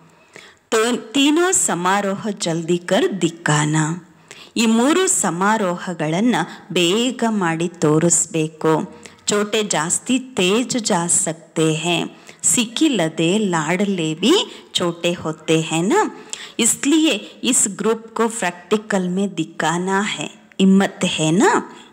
ತೋ ತೀನೋ ಸಮಾರೋಹ ಜಲ್ದಿ ಕರ್ ದಿಕ್ಕಾನ ಈ ಮೂರು ಸಮಾರೋಹಗಳನ್ನು ಬೇಗ ಮಾಡಿ ತೋರಿಸ್ಬೇಕು ಚೋಟೆ ಜಾಸ್ತಿ ತೇಜ್ ಜಾ ಸಕ್ತೆ ಹೇ ಸಿಕ್ಕಿಲ್ಲದೆ लाडले भी छोटे होते हैं ना इसलिए इस ग्रुप को प्रैक्टिकल में दिखाना है ಹಿಮ್ಮತ್ ಹೇನಾ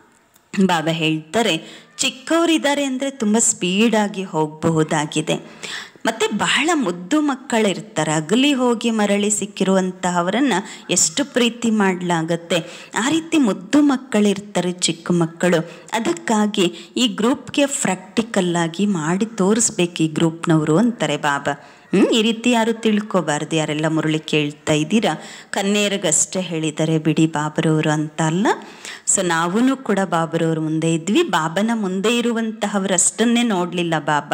ಬಾಬಾ ಹೇಳ್ತಾರೆ ಚಿಕ್ಕವರಿದ್ದಾರೆ ಅಂದರೆ ತುಂಬ ಸ್ಪೀಡಾಗಿ ಹೋಗಬಹುದಾಗಿದೆ ಮತ್ತು ಬಹಳ ಮುದ್ದು ಮಕ್ಕಳಿರ್ತಾರೆ ಅಗಲಿ ಹೋಗಿ ಮರಳಿ ಸಿಕ್ಕಿರುವಂತಹವರನ್ನು ಎಷ್ಟು ಪ್ರೀತಿ ಮಾಡಲಾಗತ್ತೆ ಆ ರೀತಿ ಮುದ್ದು ಮಕ್ಕಳಿರ್ತಾರೆ ಚಿಕ್ಕ ಮಕ್ಕಳು ಅದಕ್ಕಾಗಿ ಈ ಗ್ರೂಪ್ಗೆ ಪ್ರಾಕ್ಟಿಕಲ್ಲಾಗಿ ಮಾಡಿ ತೋರಿಸ್ಬೇಕು ಈ ಗ್ರೂಪ್ನವರು ಅಂತಾರೆ ಬಾಬಾ ಹ್ಞೂ ಈ ರೀತಿ ಯಾರು ತಿಳ್ಕೊಬಾರ್ದು ಯಾರೆಲ್ಲ ಮುರಳಿ ಕೇಳ್ತಾ ಇದ್ದೀರಾ ಕನ್ನೇರಿಗಷ್ಟೇ ಹೇಳಿದ್ದಾರೆ ಬಿಡಿ ಬಾಬರವರು ಅಂತ ಅಲ್ಲ ಸೊ ನಾವೂ ಕೂಡ ಬಾಬರವ್ರ ಮುಂದೆ ಇದ್ವಿ ಬಾಬನ ಮುಂದೆ ಇರುವಂತಹವರಷ್ಟನ್ನೇ ನೋಡಲಿಲ್ಲ ಬಾಬಾ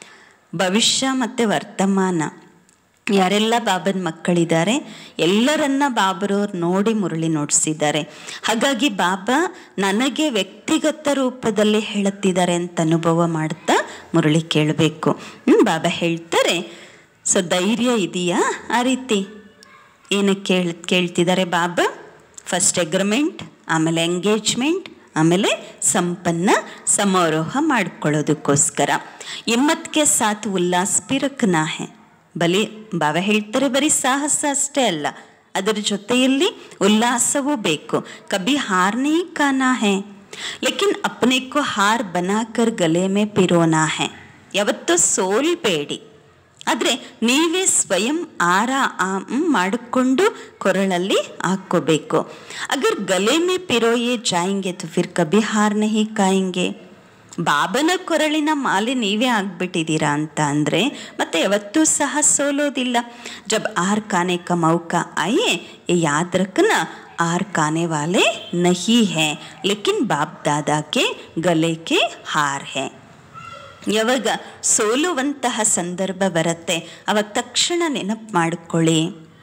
ಭವಿಷ್ಯ ಮತ್ತು ವರ್ತಮಾನ ಯಾರೆಲ್ಲ ಬಾಬನ ಮಕ್ಕಳಿದ್ದಾರೆ ಎಲ್ಲರನ್ನ ಬಾಬರವ್ರು ನೋಡಿ ಮುರಳಿ ನೋಡಿಸಿದ್ದಾರೆ ಹಾಗಾಗಿ ಬಾಬಾ ನನಗೆ ವ್ಯಕ್ತಿಗತ ರೂಪದಲ್ಲಿ ಹೇಳುತ್ತಿದ್ದಾರೆ ಅಂತ ಅನುಭವ ಮಾಡ್ತಾ ಮುರಳಿ ಕೇಳಬೇಕು ಬಾಬಾ ಹೇಳ್ತಾರೆ ಸೊ ಧೈರ್ಯ ಇದೆಯಾ ಆ ರೀತಿ ಏನಕ್ಕೆ ಕೇಳ್ ಕೇಳ್ತಿದ್ದಾರೆ ಬಾಬಾ ಫಸ್ಟ್ ಅಗ್ರಿಮೆಂಟ್ ಆಮೇಲೆ ಎಂಗೇಜ್ಮೆಂಟ್ ಆಮೇಲೆ ಸಂಪನ್ನ ಸಮಾರೋಹ ಮಾಡ್ಕೊಳ್ಳೋದಕ್ಕೋಸ್ಕರ ಹಿಮ್ಮತ್ಗೆ ಸಾಥ್ ಉಲ್ಲಾಸ್ ಪಿರಕ್ನಾ ಹೇ ಬಲಿ ಬಾಬಾ ಹೇಳ್ತಾರೆ ಬರೀ ಸಾಹಸ ಅಷ್ಟೇ ಅಲ್ಲ ಅದರ ಜೊತೆಯಲ್ಲಿ ಉಲ್ಲಾಸವೂ ಬೇಕು ಕಬಿ ಹಾರ್ನೇ ಕಾನಾ ಹೇ ಲೇಕಿನ್ ಅಪ್ನೆ ಕೋ ಹಾರ್ ಬನಾಕರ್ ಗಲೆ ಮೇ ಪಿರೋನಾ ಹೇ ಯಾವತ್ತೂ ಸೋಲ್ಬೇಡಿ ಆದರೆ ನೀವೇ ಸ್ವಯಂ ಆರ ಆಮ್ ಮಾಡಿಕೊಂಡು ಕೊರಳಲ್ಲಿ ಹಾಕ್ಕೋಬೇಕು ಅಗರ್ ಗಲೆ ಮೇ ಪಿರೋಯೇ ಜಾಯಿಂಗೆ ತು ಫಿರ್ ಕಬಿ ಹಾರ್ ನಹಿ ಕಾಯಿಂಗೆ ಬಾಬನ ಕೊರಳಿನ ಮಾಲೆ ನೀವೇ ಆಗ್ಬಿಟ್ಟಿದ್ದೀರಾ ಅಂತ ಅಂದರೆ ಮತ್ತೆ ಯಾವತ್ತೂ ಸಹ ಸೋಲೋದಿಲ್ಲ ಜಬ್ ಆರ್ ಕಾನೆ ಕ ಮೌಕ ಆಯೆ ಯಾದ್ ರಖನ ಆರ್ ಕಾನೆ ವಾಲೆ ನಹಿ ಹೇ ಲೇಕಿನ್ ಬಾಪ್ ದಾದಾ ಕೆ ಗಲೆ ಕೆ ಹಾರ್ ಹೇ ಯಾವಾಗ ಸೋಲುವಂತಹ ಸಂದರ್ಭ ಬರುತ್ತೆ ಅವಾಗ ತಕ್ಷಣ ನೆನಪು ಮಾಡಿಕೊಳ್ಳಿ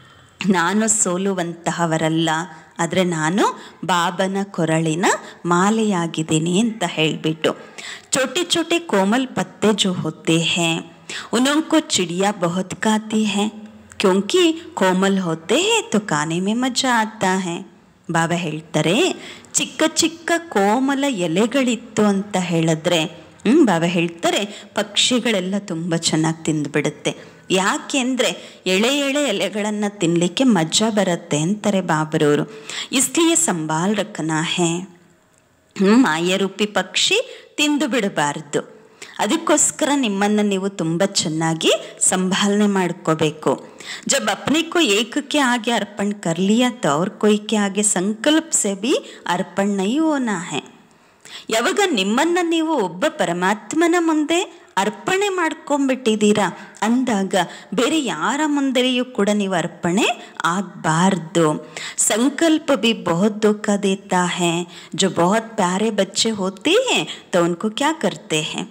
ನಾನು ಸೋಲುವಂತಹವರಲ್ಲ ಆದರೆ ನಾನು ಬಾಬನ ಕೊರಳಿನ ಮಾಲೆಯಾಗಿದ್ದೀನಿ ಅಂತ ಹೇಳಿಬಿಟ್ಟು ಚೋಟೆ ಚೋಟೆ ಕೋಮಲ್ ಪತ್ತೆ ಜೋ ಹೋತೆ ಹೇ ಉನೋಂಕೋ ಚಿಡಿಯಾ ಬಹುತ್ ಕಾತಿ ಹೇ ಕ್ಯೋಂಕಿ ಕೋಮಲ್ ಹೋತೆ ಹೇ ತೋ ಕಾನೆ ಮೇ ಮಜಾ ಆತಾ ಹೇ ಬಾಬಾ ಹೇಳ್ತಾರೆ ಚಿಕ್ಕ ಚಿಕ್ಕ ಕೋಮಲ ಎಲೆಗಳಿತ್ತು ಅಂತ ಹೇಳಿದ್ರೆ ಹ್ಞೂ ಬಾಬಾ ಹೇಳ್ತಾರೆ ಪಕ್ಷಿಗಳೆಲ್ಲ ತುಂಬ ಚೆನ್ನಾಗಿ ತಿಂದುಬಿಡುತ್ತೆ ಯಾಕೆಂದರೆ ಎಳೆ ಎಳೆ ಎಲೆಗಳನ್ನು ತಿನ್ನಲಿಕ್ಕೆ ಮಜಾ ಬರುತ್ತೆ ಅಂತಾರೆ ಬಾಬರವರು ಇಸ್ಲಿಯೇ ಸಂಬಾಲ್ ರಕ್ಕನಾ ಹೇ ಹ್ಞೂ ಮಾಯರೂಪಿ ಪಕ್ಷಿ ತಿಂದು ಬಿಡಬಾರ್ದು ಅದಕ್ಕೋಸ್ಕರ ನಿಮ್ಮನ್ನು ನೀವು ತುಂಬ ಚೆನ್ನಾಗಿ ಸಂಭಾಲನೆ ಮಾಡ್ಕೋಬೇಕು ಜब अपने को एक के आगे अर्पण कर लिया तो और कोई के आगे संकल्प से भी अर्पण नहीं होना है ಯಾವಾಗ ನಿಮ್ಮನ್ನು ನೀವು ಒಬ್ಬ ಪರಮಾತ್ಮನ ಮುಂದೆ ಅರ್ಪಣೆ ಮಾಡ್ಕೊಂಡ್ಬಿಟ್ಟಿದ್ದೀರಾ ಅಂದಾಗ ಬೇರೆ ಯಾರ ಮುಂದೆಯೂ ಕೂಡ ನೀವು ಅರ್ಪಣೆ ಆಗಬಾರ್ದು ಸಂಕಲ್ಪ भी बहुत धोखा देता है जो बहुत प्यारे बच्चे होते हैं तो उनको क्या करते हैं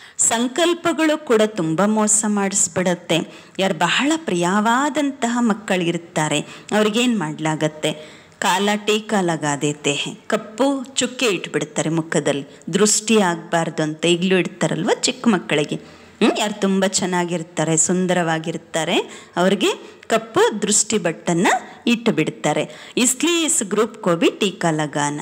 ಸಂಕಲ್ಪಗಳು ಕೂಡ ತುಂಬ ಮೋಸ ಮಾಡಿಸ್ಬಿಡತ್ತೆ ಯಾರು ಬಹಳ ಪ್ರಿಯವಾದಂತಹ ಮಕ್ಕಳಿರ್ತಾರೆ ಅವ್ರಿಗೇನು ಮಾಡಲಾಗತ್ತೆ ಕಾಲ ಟೀಕಾ ಲಗಾದೇತೆ ಕಪ್ಪು ಚುಕ್ಕೆ ಇಟ್ಬಿಡ್ತಾರೆ ಮುಖದಲ್ಲಿ ದೃಷ್ಟಿ ಆಗಬಾರ್ದು ಅಂತ ಈಗಲೂ ಇಡ್ತಾರಲ್ವ ಚಿಕ್ಕ ಮಕ್ಕಳಿಗೆ ಹ್ಞೂ ಯಾರು ತುಂಬ ಚೆನ್ನಾಗಿರ್ತಾರೆ ಸುಂದರವಾಗಿರ್ತಾರೆ ಅವ್ರಿಗೆ ಕಪ್ಪು ದೃಷ್ಟಿ ಬಟ್ಟನ್ನು ಇಟ್ಟು ಬಿಡ್ತಾರೆ ಇಸ್ಲಿ ಇಸ್ ಗ್ರೂಪ್ ಕೋಬಿ ಟೀಕಾ ಲಗಾನ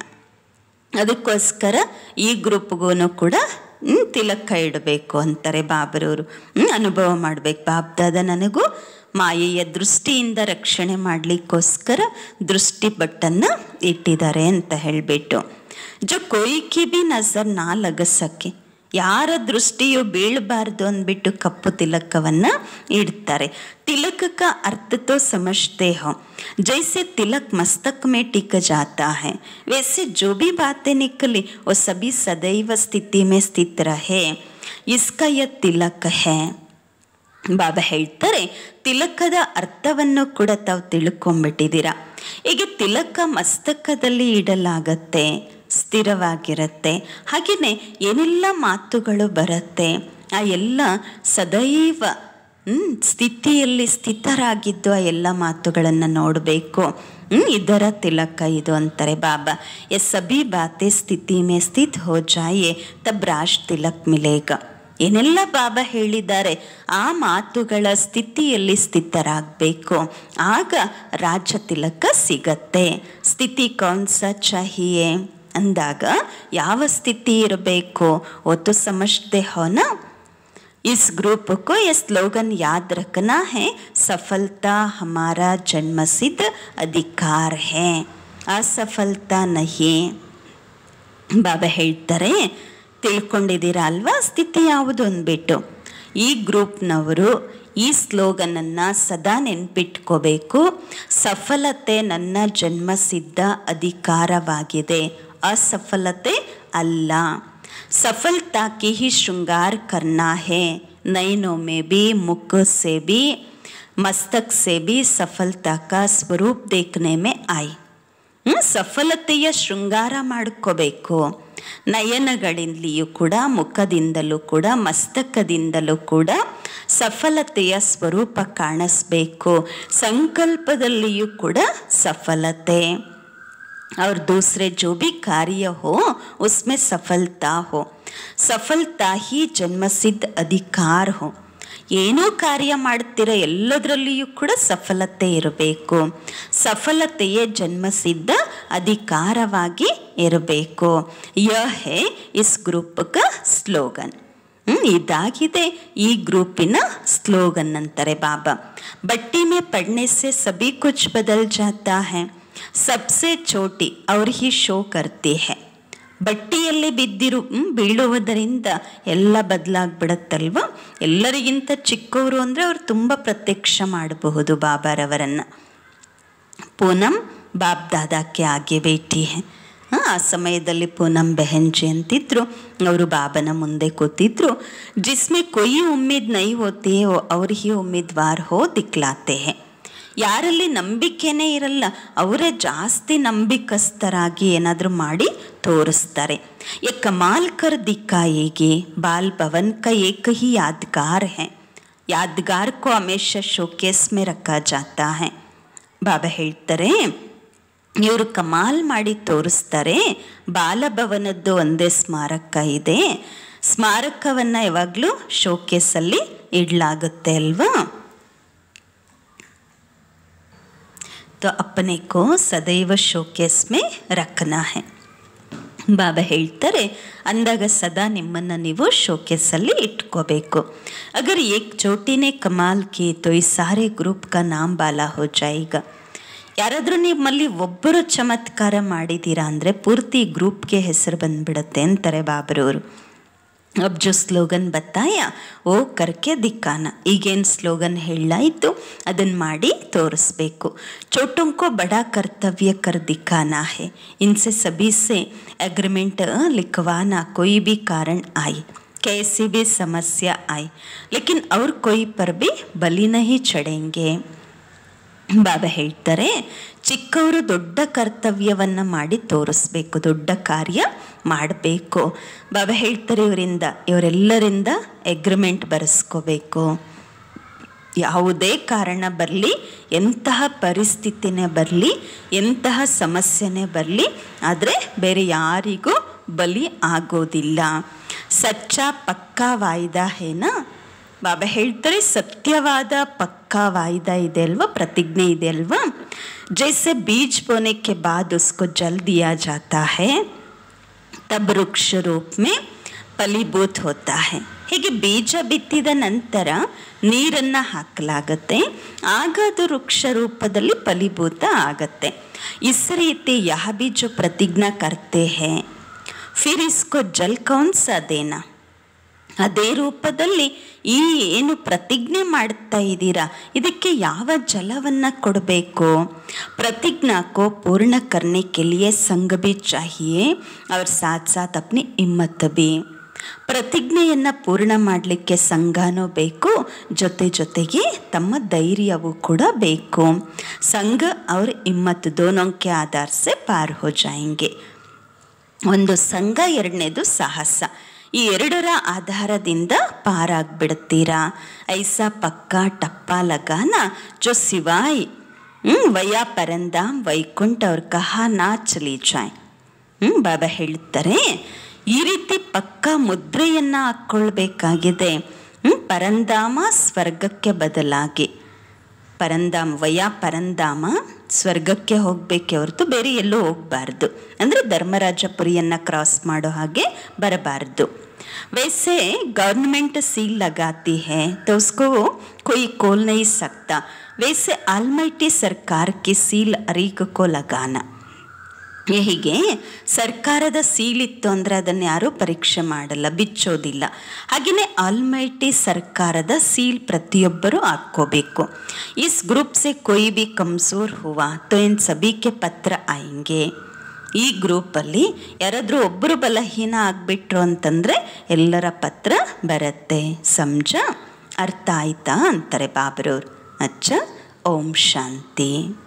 ಅದಕ್ಕೋಸ್ಕರ ಈ ಗ್ರೂಪ್ಗೂ ಕೂಡ ತಿಲಕ ಇಡಬೇಕು ಅಂತಾರೆ ಬಾಬರವರು ಅನುಭವ ಮಾಡಬೇಕು ಬಾಬ್ದಾದ ನನಗೂ ಮಾಯೆಯ ದೃಷ್ಟಿಯಿಂದ ರಕ್ಷಣೆ ಮಾಡಲಿಕ್ಕೋಸ್ಕರ ದೃಷ್ಟಿ ಬಟ್ಟನ್ನು ಇಟ್ಟಿದ್ದಾರೆ ಅಂತ ಹೇಳಿಬಿಟ್ಟು ಜೊ ಕೊಯ್ಕಿ ಬಿ ನಜರ್ ನಾ ಲಗಸಕ್ಕೆ ಯಾರ ದೃಷ್ಟಿಯು ಬೀಳಬಾರ್ದು ಅಂದ್ಬಿಟ್ಟು ಕಪ್ಪು ತಿಲಕವನ್ನು ಇಡ್ತಾರೆ तिलक का अर्थ तो समझते हो जैसे तिलक मस्तक में टिक जाता है वैसे जो भी बातें निकली वो सभी सदैव स्थिति में स्थित रहे ಇಸ್ಕಯ ತಿಲಕ ಹೇ ಬಾಬಾ ಹೇಳ್ತಾರೆ ತಿಲಕದ ಅರ್ಥವನ್ನು ಕೂಡ ತಾವು ತಿಳ್ಕೊಂಬಿಟ್ಟಿದ್ದೀರಾ ಈಗ ತಿಲಕ ಮಸ್ತಕದಲ್ಲಿ ಇಡಲಾಗತ್ತೆ ಸ್ಥಿರವಾಗಿರುತ್ತೆ ಹಾಗೆಯೇ ಏನೆಲ್ಲ ಮಾತುಗಳು ಬರುತ್ತೆ ಆ ಎಲ್ಲ ಸದೈವ ಹ್ಮ್, ಸ್ಥಿತಿಯಲ್ಲಿ ಸ್ಥಿತರಾಗಿದ್ದು ಆ ಎಲ್ಲ ಮಾತುಗಳನ್ನು ನೋಡಬೇಕು ಹ್ಮ್, ಇದರ ತಿಲಕ ಇದು ಅಂತಾರೆ ಬಾಬಾ ಎ ಸಭಿ ಬಾತೆ ಸ್ಥಿತಿ ಮೇ ಸ್ಥಿತ್ ಹೋ ಜಾಯೆ ತಬ್ ರಾಜ್ ತಿಲಕ್ ಮಿಲೇಗ ಏನೆಲ್ಲ ಬಾಬಾ ಹೇಳಿದ್ದಾರೆ ಆ ಮಾತುಗಳ ಸ್ಥಿತಿಯಲ್ಲಿ ಸ್ಥಿತರಾಗಬೇಕು ಆಗ ರಾಜ ತಿಲಕ ಸಿಗತ್ತೆ ಸ್ಥಿತಿ ಕೌನ್ಸ ಚಾಹಿಯೇ ಅಂದಾಗ ಯಾವ ಸ್ಥಿತಿ ಇರಬೇಕು ಒತ್ತು ಸಮಜ್ದೆ ಹೋನ इस ग्रुप को ये स्लोगन याद रखना है सफलता हमारा जन्मसिद्ध अधिकार है असफलता नहीं ಬಾಬಾ ಹೇಳ್ತಾರೆ ತಿಳ್ಕೊಂಡಿದ್ದೀರಾ ಅಲ್ವಾ ಸ್ಥಿತಿ ಯಾವುದು ಅಂದ್ಬಿಟ್ಟು ಈ ಗ್ರೂಪ್ನವರು ಈ ಸ್ಲೋಗನನ್ನು ಸದಾ ನೆನ್ಪಿಟ್ಕೋಬೇಕು ಸಫಲತೆ ನನ್ನ ಜನ್ಮಸಿದ್ಧ ಅಧಿಕಾರವಾಗಿದೆ ಅಸಫಲತೆ ಅಲ್ಲ सफलता की ही श्रृंगार करना है नयनों में भी मुख से भी मस्तक से भी सफलता का स्वरूप देखने में आई ಹ್ಮ್, ಸಫಲತೆಯ ಶೃಂಗಾರ ಮಾಡ್ಕೋಬೇಕು ನಯನಗಳಿಂದಲೂ ಕೂಡ ಮುಖದಿಂದಲೂ ಕೂಡ ಮಸ್ತಕದಿಂದಲೂ ಕೂಡ ಸಫಲತೆಯ ಸ್ವರೂಪ ಕಾಣಿಸ್ಬೇಕು ಸಂಕಲ್ಪದಲ್ಲಿಯೂ ಕೂಡ ಸಫಲತೆ और दूसरे जो भी कार्य हो उसमें सफलता हो सफलता ही ಜನ್ಮಸಿದ್ಧ ಅಧಿಕಾರ ಹೋ ಏನೋ ಕಾರ್ಯ ಮಾಡ್ತಿರೋ ಎಲ್ಲದರಲ್ಲಿಯೂ ಕೂಡ ಸಫಲತೆ ಇರಬೇಕು ಸಫಲತೆಯೇ ಜನ್ಮಸಿದ್ಧ ಅಧಿಕಾರವಾಗಿ ಇರಬೇಕು ಯ ಹೇ ಇಸ್ ಗ್ರೂಪ್ ಕ ಸ್ಲೋಗನ್ ಹ್ಮ್, ಇದಾಗಿದೆ ಈ ಗ್ರೂಪಿನ ಸ್ಲೋಗನ್ ಅಂತಾರೆ ಬಾಬಾ ಬಟ್ಟಿ ಮೇ ಪಡ್ನೆ ಸೆ ಸಭಿ ಕುಚ್ ಬದಲ್ ಜಾತಾ ಹೈ ಸಬ್ಸೆ ಚೋಟಿ ಅವ್ರ ಹಿ ಶೋ ಕರ್ತಿ ಹೈ ಬಟ್ಟಿಯಲ್ಲಿ ಬಿದ್ದಿರು ಹ್ಮ್, ಬೀಳುವುದರಿಂದ ಎಲ್ಲ ಬದಲಾಗ್ಬಿಡತ್ತಲ್ವ ಎಲ್ಲರಿಗಿಂತ ಚಿಕ್ಕವರು ಅಂದರೆ ಅವ್ರು ತುಂಬ ಪ್ರತ್ಯಕ್ಷ ಮಾಡಬಹುದು ಬಾಬಾರವರನ್ನು ಪೂನಂ ಬಾಪ್ ದಾದಾಕ್ಕೆ ಆಗೆ ಬೇಟಿ ಹೇ ಆ ಆ ಸಮಯದಲ್ಲಿ ಪೂನಂ ಬೆಹೆಂಜಿ ಅಂತಿದ್ರು ಅವರು ಬಾಬನ ಮುಂದೆ ಕೂತಿದ್ರು ಜಿಸ್ಮೆ ಕೊಯ್ ಉಮ್ಮೀದ್ ನೈ ಹೋತಿ ಅವ್ರ ಹಿ ಉಮ್ಮಿದ್ವಾರ್ ಹೋ ದಿಕ್ಲಾತೆ ಹೇ ಯಾರಲ್ಲಿ ನಂಬಿಕೆನೇ ಇರಲ್ಲ ಅವರೇ ಜಾಸ್ತಿ ನಂಬಿಕಸ್ಥರಾಗಿ ಏನಾದರೂ ಮಾಡಿ ತೋರಿಸ್ತಾರೆ ये कमाल कर दिखाएगी बाल भवन का एक ही यादगार है यादगार को हमेशा शोकेस में रखा जाता है ಬಾಬಾ ಹೇಳ್ತಾರೆ ಇವರು ಕಮಾಲ್ ಮಾಡಿ ತೋರಿಸ್ತಾರೆ ಬಾಲಭವನದ್ದು ಒಂದೇ ಸ್ಮಾರಕ ಇದೆ ಸ್ಮಾರಕವನ್ನು ಯಾವಾಗಲೂ ಶೋಕೇಸಲ್ಲಿ ಇಡಲಾಗುತ್ತೆ ಅಲ್ವಾ तो अपने को सदैव शोकेस में रखना है ಬಾಬಾ ಹೇಳ್ತಾರೆ ಅಂದಾಗ ಸದಾ ನಿಮ್ಮನ್ನು ನೀವು ಶೋಕೇಸಲ್ಲಿ ಇಟ್ಕೋಬೇಕು ಅಗರ್ ಏಕ್ ಚೋಟಿನೇ ಕಮಾಲ್ ಕಿ ತೋ ಈ ಸಾರೆ ಗ್ರೂಪ್ ಕಾ ನಾಮ್ ಬಾಲ ಹೋ ಜಾಯಿಗ ಯಾರಾದರೂ ನಿಮ್ಮಲ್ಲಿ ಒಬ್ಬರು ಚಮತ್ಕಾರ ಮಾಡಿದ್ದೀರಾ ಅಂದರೆ ಪೂರ್ತಿ ಗ್ರೂಪ್ಗೆ ಹೆಸರು ಬಂದ್ಬಿಡುತ್ತೆ ಅಂತಾರೆ ಬಾಬ್ರವರು ಅಬ್ ಜೋ ಸ್ಲೋಗನ್ ಬತ್ತಾಯ ಓ ಕರ್ಕೆ ದಿಕ್ಕಾನ ಈಗೇನು ಸ್ಲೋಗನ್ ಹೇಳಾಯಿತು ಅದನ್ನು ಮಾಡಿ ತೋರಿಸ್ಬೇಕು ಚೋಟುಂಕೋ ಬಡಾ ಕರ್ತವ್ಯ ಕರ್ ದಿಕ್ಕಾನಾ ಹೇ ಇನ್ಸೆ ಸಭಿ से एग्रीमेंट लिखवाना कोई भी कारण आई कैसी भी समस्या आई लेकिन और कोई पर भी बलि नहीं चढ़ेंगे ಬಾಬಾ ಹೇಳ್ತಾರೆ ಚಿಕ್ಕವರು ದೊಡ್ಡ ಕರ್ತವ್ಯವನ್ನು ಮಾಡಿ ತೋರಿಸ್ಬೇಕು ದೊಡ್ಡ ಕಾರ್ಯ ಮಾಡಬೇಕು ಬಾಬಾ ಹೇಳ್ತಾರೆ ಇವರಿಂದ ಇವರೆಲ್ಲರಿಂದ ಎಗ್ರಿಮೆಂಟ್ ಬರೆಸ್ಕೋಬೇಕು ಯಾವುದೇ ಕಾರಣ ಬರಲಿ ಎಂತಹ ಪರಿಸ್ಥಿತಿನೇ ಬರಲಿ ಎಂತಹ ಸಮಸ್ಯೆನೇ ಬರಲಿ ಆದರೆ ಬೇರೆ ಯಾರಿಗೂ ಬಲಿ ಆಗೋದಿಲ್ಲ ಸಚ್ಚ ಪಕ್ಕಾ ವಾಯ್ದಾ ಹೇನಾ ಬಾಬಾ ಹೇಳ್ತಾರೆ ಸತ್ಯವಾದ ಪಕ್ಕಾ ವಾಯ್ದಾ ಇದೆ ಅಲ್ವಾ ಪ್ರತಿಜ್ಞೆ ಇದೆ ಅಲ್ವಾ ಜೈಸೆ ಬೀಜ ಬೋನೆ के बाद उसको जल दिया जाता है ತಬ್ ವೃಕ್ಷ ರೂಪ ಮೇ ಫಲೀಭೂತ್ ಹೋತಾ ಹೈ ಹೀಗೆ ಬೀಜ ಬಿತ್ತಿದ ನಂತರ ನೀರನ್ನು ಹಾಕಲಾಗತ್ತೆ ಆಗ ಅದು ವೃಕ್ಷ ರೂಪದಲ್ಲಿ ಫಲೀಭೂತ ಆಗತ್ತೆ ಇಸ್ ರೀತಿ ಯಹ ಬಿ ಜೋ ಪ್ರತಿಜ್ಞಾ ಕರ್ತೆ ಹೇ ಫಿರ್ ಇಸ್ಕೋ ಜಲ್ ಕೌನ್ ಸಾ ದೇನಾ ಅದೇ ರೂಪದಲ್ಲಿ ಈ ಏನು ಪ್ರತಿಜ್ಞೆ ಮಾಡ್ತಾ ಇದ್ದೀರಾ ಇದಕ್ಕೆ ಯಾವ ಜಲವನ್ನು ಕೊಡಬೇಕು प्रतिज्ञा को पूर्ण करने के लिए संग भी चाहिए और साथ साथ अपनी हिम्मत भी ಪ್ರತಿಜ್ಞೆಯನ್ನು ಪೂರ್ಣ ಮಾಡಲಿಕ್ಕೆ ಸಂಘನೂ ಬೇಕು ಜೊತೆ ಜೊತೆಗೆ ತಮ್ಮ ಧೈರ್ಯವೂ ಕೂಡ ಬೇಕು ಸಂಘ ಅವ್ರ ಹಿಮ್ಮತ್ತು ದೋನೋं के आधार से पार हो जाएंगे ಒಂದು ಸಂಘ ಎರಡನೇದು ಸಾಹಸ ಈ ಎರಡರ ಆಧಾರದಿಂದ ಪಾರಾಗ್ಬಿಡ್ತೀರಾ ಐಸಾ ಪಕ್ಕ ಟಪ್ಪ ಲಗಾನ ಜೋ ಸಿವಾಯ್ ಹ್ಮ್, ವಯಾ ಪರಂದಾಮ್ ವೈಕುಂಠ ಅವ್ರ ಕಹಾ ನಾ ಚಲಿ ಜಾಯ್ ಹ್ಮ್, ಬಾಬಾ ಹೇಳ್ತಾರೆ ಈ ರೀತಿ ಪಕ್ಕ ಮುದ್ರೆಯನ್ನು ಹಾಕ್ಕೊಳ್ಬೇಕಾಗಿದೆ ಹ್ಮ್, ಪರಂಧಾಮ ಸ್ವರ್ಗಕ್ಕೆ ಬದಲಾಗಿ ಪರಂಧಾಮ ವಯ ಪರಂಧಾಮ ಸ್ವರ್ಗಕ್ಕೆ ಹೋಗಬೇಕೆ ಹೊರತು ಬೇರೆ ಎಲ್ಲೂ ಹೋಗಬಾರ್ದು ಅಂದರೆ ಧರ್ಮರಾಜಪುರಿಯನ್ನು ಕ್ರಾಸ್ ಮಾಡೋ ಹಾಗೆ ಬರಬಾರ್ದು वैसे गवर्नमेंट सील लगाती है तो उसको कोई खोल नहीं सकता वैसे आलमाइटी सरकार की सील अरीक को लगाना ಹೀಗೆ ಸರ್ಕಾರದ ಸೀಲಿತ್ತು ಅಂದರೆ ಅದನ್ನು ಯಾರೂ ಪರೀಕ್ಷೆ ಮಾಡಲ್ಲ ಬಿಚ್ಚೋದಿಲ್ಲ ಹಾಗೆಯೇ ಆಲ್ಮೈಟಿ ಸರ್ಕಾರದ ಸೀಲ್ ಪ್ರತಿಯೊಬ್ಬರೂ ಹಾಕ್ಕೋಬೇಕು ಇಸ್ ಗ್ರೂಪ್ ಸೆ ಕೊಯ್ ಬಿ ಕಮ್ಸೋರ್ ಹುವಾ ತೋ ಇನ್ ಸಬಿಕೆ ಪತ್ರ ಆಯಂಗೆ ಈ ಗ್ರೂಪಲ್ಲಿ ಯಾರಾದರೂ ಒಬ್ಬರು ಬಲಹೀನ ಆಗಿಬಿಟ್ರು ಅಂತಂದರೆ ಎಲ್ಲರ ಪತ್ರ ಬರುತ್ತೆ ಸಂಜ ಅರ್ಥ ಆಯ್ತಾ ಅಂತಾರೆ ಬಾಬ್ರವ್ರು ಅಚ್ಚ ಓಂ ಶಾಂತಿ